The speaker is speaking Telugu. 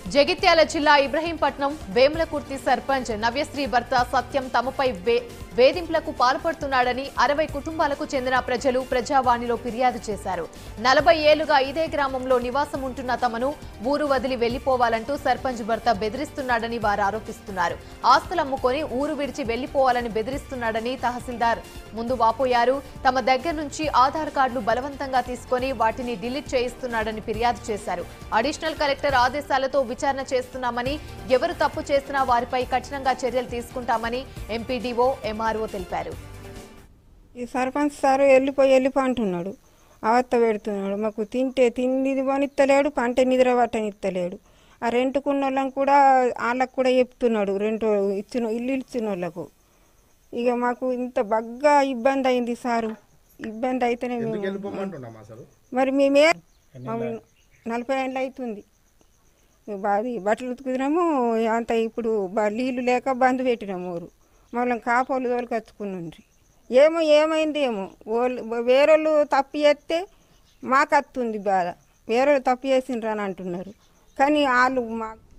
జగిత్యాల జిల్లా ఇబ్రహీంపట్నం వేములకుర్తి సర్పంచ్ నవ్యశ్రీ భర్త సత్యం తమపై వే- వేధింపులకు పాల్పడుతున్నాడని అరవై కుటుంబాలకు చెందిన ప్రజలు ప్రజావాణిలో ఫిర్యాదు చేశారు నలభై ఏళ్లుగా ఇదే గ్రామంలో నివాసం ఉంటున్న తమను ఊరు వదిలి వెళ్లిపోవాలంటూ సర్పంచ్ భర్త బెదిరిస్తున్నాడని వారు ఆరోపిస్తున్నారు ఆస్తులమ్ముకొని ఊరు విడిచి వెళ్లిపోవాలని బెదిరిస్తున్నాడని తహసీల్దార్ ముందు వాపోయారు తమ దగ్గర నుంచి ఆధార్ కార్డులు బలవంతంగా తీసుకొని వాటిని డిలీట్ చేయిస్తున్నాడని ఫిర్యాదు చేశారు అడిషనల్ కలెక్టర్ ఆదేశాలతో విచారణ చేస్తున్నామని ఎవరు తప్పు చేసినా వారిపై కఠినంగా చర్యలు తీసుకుంటామని ఎంపీడీఓ ఎంఆర్ఓ తెలిపారు ఈ సర్పంచ్ సారు వెళ్ళిపోయి వెళ్ళిపో అంటున్నాడు అవత్త పెడుతున్నాడు మాకు తింటే తిండిది పనిత్తలేడు పంట నిద్ర పట్టనిత్తలేడు ఆ రెంట్కున్న వాళ్ళని కూడా వాళ్ళకు కూడా చెప్తున్నాడు రెంట్ ఇచ్చిన ఇల్లు ఇచ్చిన వాళ్ళకు ఇక మాకు ఇంత బగ్గా ఇబ్బంది అయింది సారు ఇబ్బంది అయితేనే మేము వెళ్ళిపోమంటున్నాం అసలు మరి మేమే మమ్మల్ని నలభై ఏళ్ళు అవుతుంది బాది బట్టలు ఉతుకుతున్నాము అంత ఇప్పుడు బ- నీళ్ళు లేక బంద్ పెట్టినాము ఊరు మమ్మల్ని కాపోలు తోలుకొచ్చుకుని ఏమో ఏమైంది ఏమో వాళ్ళు వేరేళ్ళు తప్పు చేస్తే మాకు వస్తుంది బాధ వేరే తప్పు చేసిండ్రు అని అంటున్నారు కానీ వాళ్ళు మా